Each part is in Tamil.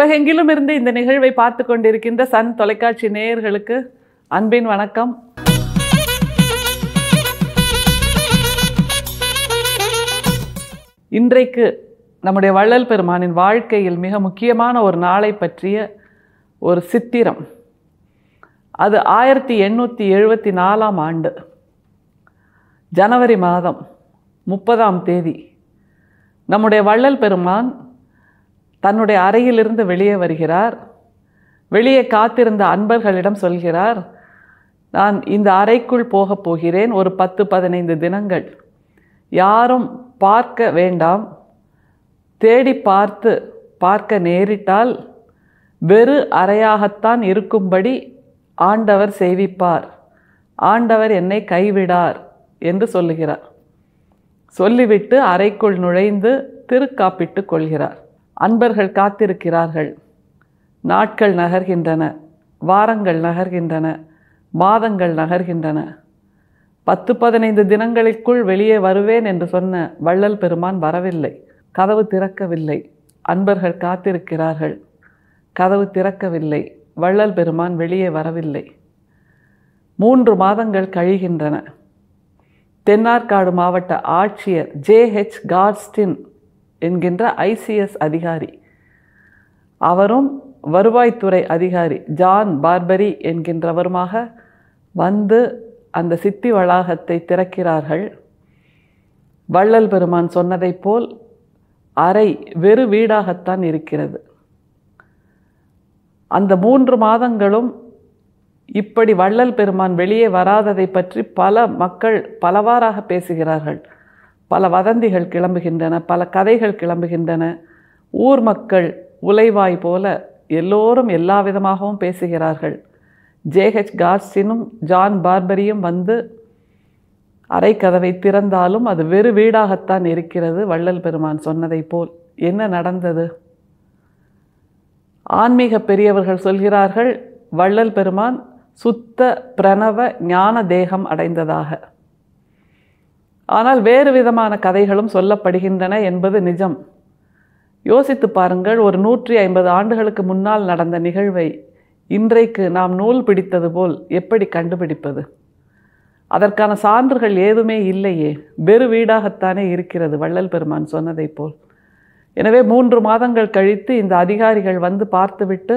உலகெங்கிலும் இருந்து இந்த நிகழ்வை பார்த்து கொண்டிருக்கின்ற சன் தொலைக்காட்சி நேயர்களுக்கு அன்பின் வணக்கம் இன்றைக்கு நம்முடைய வள்ளல் பெருமானின் வாழ்க்கையில் மிக முக்கியமான ஒரு நாளை பற்றிய ஒரு சித்திரம் அது ஆயிரத்தி எண்ணூற்றி எழுபத்தி நாலாம் ஆண்டு ஜனவரி மாதம் முப்பதாம் தேதி நம்முடைய வள்ளல் பெருமான் தன்னுடைய அறையிலிருந்து வெளியே வருகிறார் வெளியே காத்திருந்த அன்பர்களிடம் சொல்கிறார் நான் இந்த அறைக்குள் போகப் போகிறேன் ஒரு பத்து பதினைந்து தினங்கள் யாரும் பார்க்க வேண்டாம் தேடி பார்த்து பார்க்க நேரிட்டால் வெறு அறையாகத்தான் இருக்கும்படி ஆண்டவர் செய்விப்பார் ஆண்டவர் என்னை கைவிடார் என்று சொல்லுகிறார் சொல்லிவிட்டு அறைக்குள் நுழைந்து திருக்காப்பிட்டு கொள்கிறார் அன்பர்கள் காத்திருக்கிறார்கள் நாட்கள் நகர்கின்றன வாரங்கள் நகர்கின்றன மாதங்கள் நகர்கின்றன பத்து பதினைந்து தினங்களுக்குள் வெளியே வருவேன் என்று சொன்ன வள்ளல் பெருமான் வரவில்லை கதவு திறக்கவில்லை அன்பர்கள் காத்திருக்கிறார்கள் கதவு திறக்கவில்லை வள்ளல் பெருமான் வெளியே வரவில்லை மூன்று மாதங்கள் கழிகின்றன தென்னார்காடு மாவட்ட ஆட்சியர் ஜேஹெச் கார்ஸ்டின் என்கின்ற ஐசிஎஸ் அதிகாரி அவரும் வருவாய்த்துறை அதிகாரி ஜான் பார்பரி என்கின்றவருமாக வந்து அந்த சித்தி வளாகத்தை திறக்கிறார்கள் வள்ளல் பெருமான் சொன்னதைப் போல் அறை வெறு வீடாகத்தான் இருக்கிறது அந்த மூன்று மாதங்களும் இப்படி வள்ளல் பெருமான் வெளியே வராததை பற்றி பல மக்கள் பலவாறாக பேசுகிறார்கள் பல வதந்திகள் கிளம்புகின்றன பல கதைகள் கிளம்புகின்றன ஊர் மக்கள் உலைவாய் போல எல்லோரும் எல்லா விதமாகவும் பேசுகிறார்கள் ஜேஹெச் கார்ஸ்டினும் ஜான் பார்பரியும் வந்து அறைக்கதவை திறந்தாலும் அது வெறு வீடாகத்தான் இருக்கிறது வள்ளல் பெருமான் சொன்னதைப் போல் என்ன நடந்தது ஆன்மீக பெரியவர்கள் சொல்கிறார்கள் வள்ளல் பெருமான் சுத்த பிரணவ ஞான தேகம் அடைந்ததாக ஆனால் வேறு விதமான கதைகளும் சொல்லப்படுகின்றன என்பது நிஜம் யோசித்து பாருங்கள் ஒரு நூற்றி ஐம்பது ஆண்டுகளுக்கு முன்னால் நடந்த நிகழ்வை இன்றைக்கு நாம் நூல் பிடித்தது போல் எப்படி கண்டுபிடிப்பது அதற்கான சான்றுகள் ஏதுமே இல்லையே வெறு வீடாகத்தானே இருக்கிறது வள்ளல் பெருமான் சொன்னதைப் போல் எனவே மூன்று மாதங்கள் கழித்து இந்த அதிகாரிகள் வந்து பார்த்துவிட்டு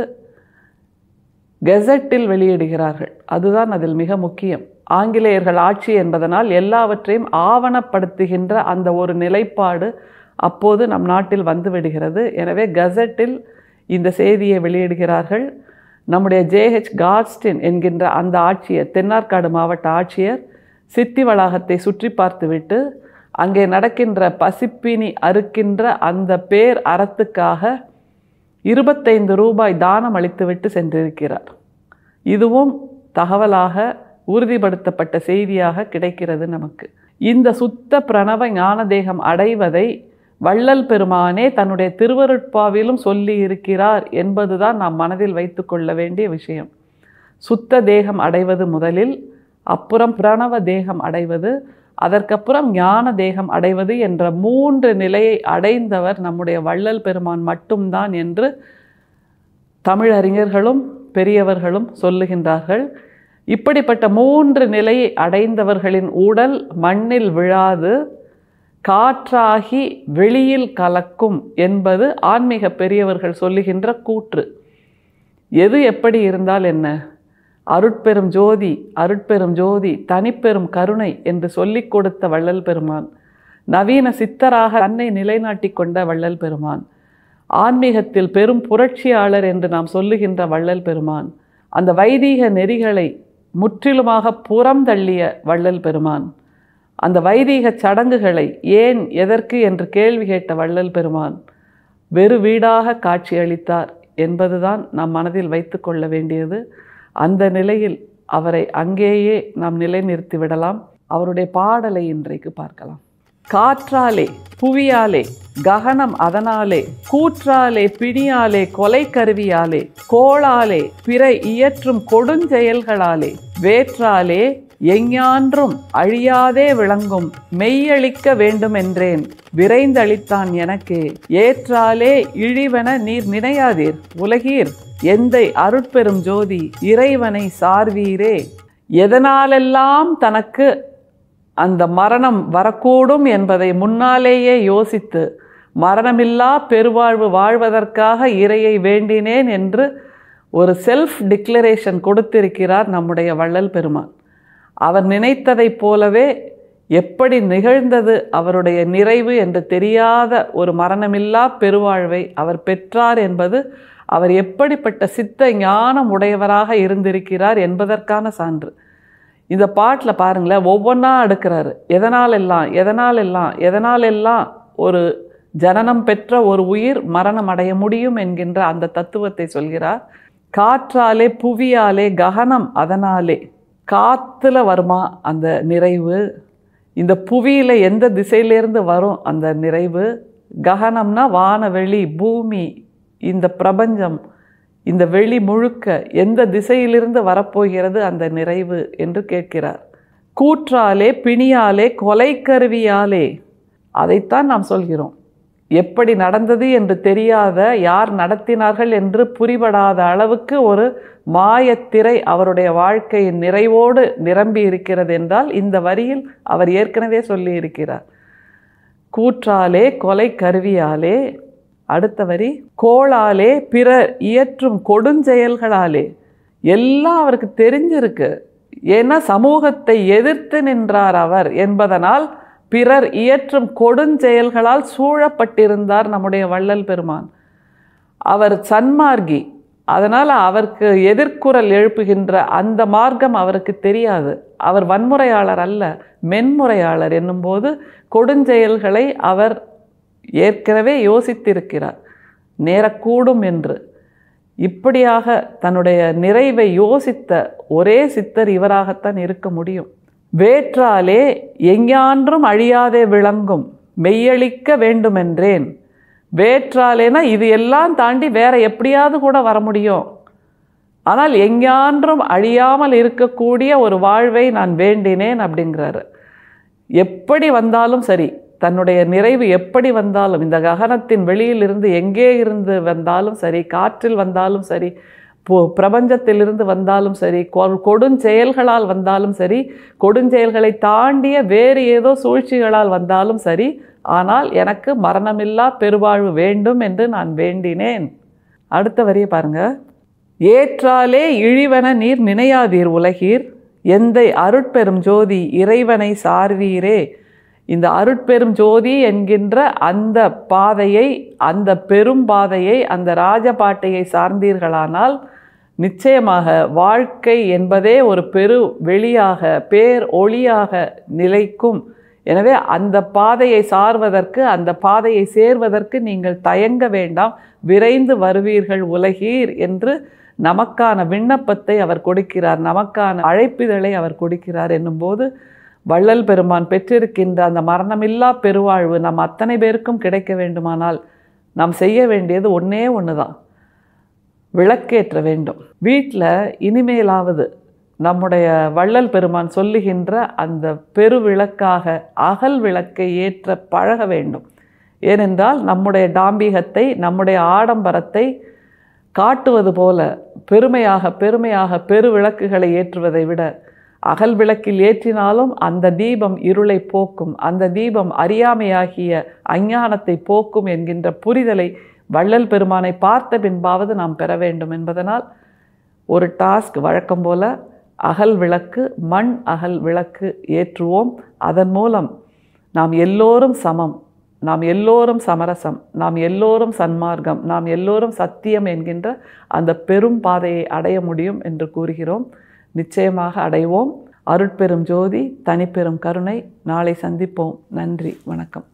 கெசட்டில் வெளியிடுகிறார்கள் அதுதான் அதில் மிக முக்கியம் ஆங்கிலேயர்கள் ஆட்சி என்பதனால் எல்லாவற்றையும் ஆவணப்படுத்துகின்ற அந்த ஒரு நிலைப்பாடு அப்போது நம் நாட்டில் வந்துவிடுகிறது எனவே கெசட்டில் இந்த செய்தியை வெளியிடுகிறார்கள் நம்முடைய ஜேஹெச் கார்ஸ்டின் என்கின்ற அந்த ஆட்சியர் தென்னார்காடு மாவட்ட ஆட்சியர் சித்தி வளாகத்தை சுற்றி பார்த்துவிட்டு அங்கே நடக்கின்ற பசிப்பினி அறுக்கின்ற அந்த பேர் அறத்துக்காக இருபத்தைந்து ரூபாய் தானம் அளித்துவிட்டு சென்றிருக்கிறார் இதுவும் தகவலாக உறுதிப்படுத்தப்பட்ட செய்தியாக கிடைக்கிறது நமக்கு இந்த சுத்த பிரணவ ஞானதேகம் அடைவதை வள்ளல் பெருமானே தன்னுடைய திருவருட்பாவிலும் சொல்லி இருக்கிறார் என்பதுதான் நாம் மனதில் வைத்து கொள்ள வேண்டிய விஷயம் சுத்த தேகம் அடைவது முதலில் அப்புறம் பிரணவ தேகம் அடைவது அதற்கப்புறம் ஞான தேகம் அடைவது என்ற மூன்று நிலையை அடைந்தவர் நம்முடைய வள்ளல் பெருமான் மட்டும்தான் என்று தமிழறிஞர்களும் பெரியவர்களும் சொல்லுகின்றார்கள் இப்படிப்பட்ட மூன்று நிலையை அடைந்தவர்களின் உடல் மண்ணில் விழாது காற்றாகி வெளியில் கலக்கும் என்பது ஆன்மீக பெரியவர்கள் சொல்லுகின்ற கூற்று எது எப்படி இருந்தால் என்ன அருட்பெரும் ஜோதி அருட்பெரும் ஜோதி தனிப்பெரும் கருணை என்று சொல்லிக் கொடுத்த வள்ளல் பெருமான் நவீன சித்தராக தன்னை நிலைநாட்டி கொண்ட வள்ளல் பெருமான் ஆன்மீகத்தில் பெரும் புரட்சியாளர் என்று நாம் சொல்லுகின்ற வள்ளல் பெருமான் அந்த வைதீக நெறிகளை முற்றிலுமாக புறம் தள்ளிய வள்ளல் பெருமான் அந்த வைதீக சடங்குகளை ஏன் எதற்கு என்று கேள்வி கேட்ட வள்ளல் பெருமான் வெறு வீடாக காட்சியளித்தார் என்பதுதான் நாம் மனதில் வைத்து கொள்ள வேண்டியது அந்த நிலையில் அவரை அங்கேயே நாம் நிலைநிறுத்தி விடலாம் அவருடைய பாடலை இன்றைக்கு பார்க்கலாம் காற்றாலே புவியாலே ககனம் அதனாலே கூற்றாலே பிணியாலே கொலை கருவியாலே கோளாலே பிற இயற்றும் கொடுஞ்செயல்களாலே வேற்றாலே எஞ்ஞான்றும் அழியாதே விளங்கும் மெய்யளிக்க வேண்டுமென்றேன் விரைந்தளித்தான் எனக்கே ஏற்றாலே இழிவென நீர் நினையாதீர் உலகீர் எந்தை அருட்பெரும் ஜோதி இறைவனை சார்வீரே எதனாலெல்லாம் தனக்கு அந்த மரணம் வரக்கூடும் என்பதை முன்னாலேயே யோசித்து மரணமில்லா பெருவாழ்வு வாழ்வதற்காக இறையை வேண்டினேன் என்று ஒரு செல்ஃப் டிக்ளரேஷன் கொடுத்திருக்கிறார் நம்முடைய வள்ளல் பெருமான் அவர் நினைத்ததைப் போலவே எப்படி நிகழ்ந்தது அவருடைய நிறைவு என்று தெரியாத ஒரு மரணமில்லா பெருவாழ்வை அவர் பெற்றார் என்பது அவர் எப்படிப்பட்ட சித்த ஞானம் உடையவராக இருந்திருக்கிறார் என்பதற்கான சான்று இந்த பாட்டில் பாருங்களேன் ஒவ்வொன்றா அடுக்கிறாரு எதனால் எல்லாம் எதனால் எல்லாம் எதனால் எல்லாம் ஒரு ஜனனம் பெற்ற ஒரு உயிர் மரணம் அடைய முடியும் என்கின்ற அந்த தத்துவத்தை சொல்கிறார் காற்றாலே புவியாலே ககனம் அதனாலே காற்றுல வருமா அந்த நிறைவு இந்த புவியில் எந்த திசையிலேருந்து வரும் அந்த நிறைவு ககனம்னா வானவெளி பூமி இந்த பிரபஞ்சம் இந்த வெளி முழுக்க எந்த திசையிலிருந்து வரப்போகிறது அந்த நிறைவு என்று கேட்கிறார் கூற்றாலே பிணியாலே கொலைக்கருவியாலே அதைத்தான் நாம் சொல்கிறோம் எப்படி நடந்தது என்று தெரியாத யார் நடத்தினார்கள் என்று புரிபடாத அளவுக்கு ஒரு மாயத்திரை அவருடைய வாழ்க்கையின் நிறைவோடு நிரம்பி இருக்கிறது என்றால் இந்த வரியில் அவர் ஏற்கனவே சொல்லி இருக்கிறார் கூற்றாலே கொலை கருவியாலே அடுத்த வரி கோளாலே பிறர் இயற்றும் கொடுஞ்செயல்களாலே எல்லாம் அவருக்கு தெரிஞ்சிருக்கு ஏன்னா சமூகத்தை எதிர்த்து நின்றார் அவர் என்பதனால் பிறர் இயற்றும் கொடுஞ்செயல்களால் சூழப்பட்டிருந்தார் நம்முடைய வள்ளல் பெருமான் அவர் சன்மார்கி அதனால் அவருக்கு எதிர்குரல் எழுப்புகின்ற அந்த மார்க்கம் அவருக்கு தெரியாது அவர் வன்முறையாளர் அல்ல மென்முறையாளர் என்னும்போது கொடுஞ்செயல்களை அவர் ஏற்கனவே யோசித்திருக்கிறார் நேரக்கூடும் என்று இப்படியாக தன்னுடைய நிறைவை யோசித்த ஒரே சித்தர் இவராகத்தான் இருக்க முடியும் வேற்றாலே எஞ்ஞான்றும் அழியாதே விளங்கும் மெய்யளிக்க வேண்டுமென்றேன் வேற்றாலேனா இது எல்லாம் தாண்டி வேற எப்படியாவது கூட வர முடியும் ஆனால் எஞ்ஞான்றும் அழியாமல் இருக்கக்கூடிய ஒரு வாழ்வை நான் வேண்டினேன் அப்படிங்கிறாரு எப்படி வந்தாலும் சரி தன்னுடைய நிறைவு எப்படி வந்தாலும் இந்த ககனத்தின் வெளியிலிருந்து எங்கே இருந்து வந்தாலும் சரி காற்றில் வந்தாலும் சரி போ பிரபஞ்சத்திலிருந்து வந்தாலும் சரி கொ- கொடுஞ்செயல்களால் வந்தாலும் சரி கொடுஞ்செயல்களை தாண்டிய வேறு ஏதோ சூழ்ச்சிகளால் வந்தாலும் சரி ஆனால் எனக்கு மரணமில்லா பெருவாழ்வு வேண்டும் என்று நான் வேண்டினேன் அடுத்த வரியை பாருங்க ஏற்றாலே இழிவன நீர் நினையாதீர் உலகீர் எந்தை அருட்பெரும் ஜோதி இறைவனை சார்வீரே இந்த அருட்பெரும் ஜோதி என்கின்ற அந்த பாதையை அந்த பெரும் பாதையை அந்த ராஜபாட்டையை சார்ந்தீர்களானால் நிச்சயமாக வாழ்க்கை என்பதே ஒரு பெரு வெளியாக பேர் ஒளியாக நிலைக்கும் எனவே அந்த பாதையை சார்வதற்கு அந்த பாதையை சேர்வதற்கு நீங்கள் தயங்க வேண்டாம் விரைந்து வருவீர்கள் உலகீர் என்று நமக்கான விண்ணப்பத்தை அவர் கொடுக்கிறார் நமக்கான அழைப்பிதழை அவர் கொடுக்கிறார் என்னும்போது வள்ளல் பெருமான் பெற்றிருக்கின்ற அந்த மரணமில்லா பெருவாழ்வு நம் அத்தனை பேருக்கும் கிடைக்க வேண்டுமானால் நாம் செய்ய வேண்டியது ஒன்றே ஒன்று தான் விளக்கேற்ற வேண்டும் வீட்டில் இனிமேலாவது நம்முடைய வள்ளல் பெருமான் சொல்லுகின்ற அந்த பெருவிளக்காக அகல் விளக்கை ஏற்ற பழக வேண்டும் ஏனென்றால் நம்முடைய டாம்பிகத்தை நம்முடைய ஆடம்பரத்தை காட்டுவது போல பெருமையாக பெருமையாக பெருவிளக்குகளை ஏற்றுவதை விட அகல் விளக்கில் ஏற்றினாலும் அந்த தீபம் இருளை போக்கும் அந்த தீபம் அறியாமையாகிய அஞ்ஞானத்தை போக்கும் என்கின்ற புரிதலை வள்ளல் பெருமானை பார்த்த பின்பாவது நாம் பெற வேண்டும் என்பதனால் ஒரு டாஸ்க் வழக்கம் போல அகல் விளக்கு மண் அகல் விளக்கு ஏற்றுவோம் அதன் மூலம் நாம் எல்லோரும் சமம் நாம் எல்லோரும் சமரசம் நாம் எல்லோரும் சன்மார்க்கம் நாம் எல்லோரும் சத்தியம் என்கின்ற அந்த பெரும் பாதையை அடைய முடியும் என்று கூறுகிறோம் நிச்சயமாக அடைவோம் அருட்பெரும் ஜோதி தனிப்பெரும் கருணை நாளை சந்திப்போம் நன்றி வணக்கம்